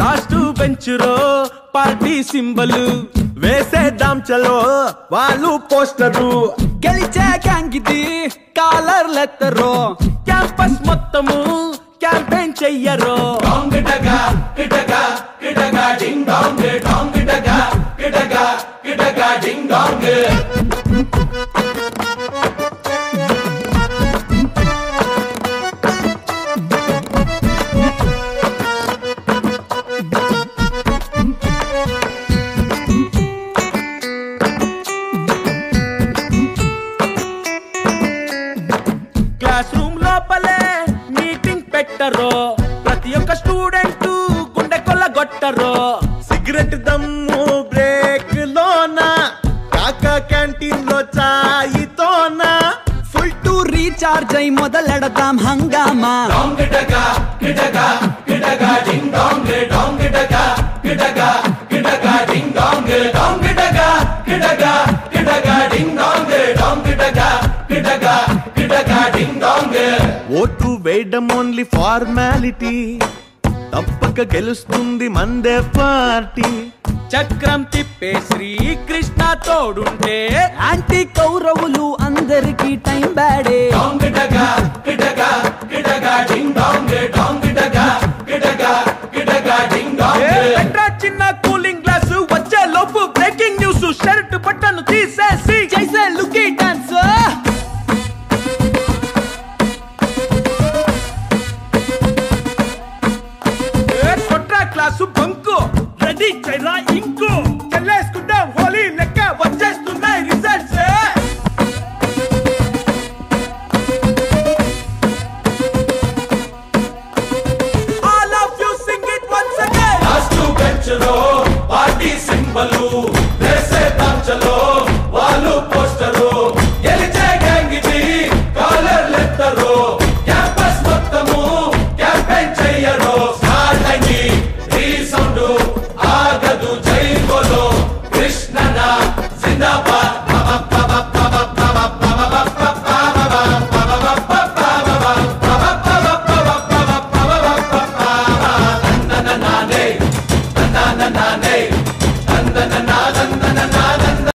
cost పెంచురో party symbol వేసేద్దాం చలో వాళ్ళు పోస్టరు గెలిచే గ్యాంగ్ ఇది కాలర్ లెత్తరో క్యాంపస్ మొత్తము క్యాంపెయిన్ చెయ్యరో క్లాస్ రూమ్ లోపలే మీటింగ్ పెట్టరో ప్రతి ఒక్క స్టూడెంట్ గుండె కొల్లగొట్టరో సిగరెట్ దమ్ము బ్రేక్ లోన కాకా క్యాంటీన్ లో చాయితోన ఫుల్ టు రీఛార్జ్ అయి మొదలెడతాం హంగామా ఓటు వేయడం ఓన్లీ ఫార్మాలిటీ తప్పక గెలుస్తుంది మందే పార్టీ చక్రం తిప్పే శ్రీకృష్ణ తోడుంటే యాంటీ కౌరవులు అందరికీ టైం బ్యాడే డాంగ్ డగా కిడగా కిడగా డింగ్ డాంగ్ డాంగ్ డగా కిడగా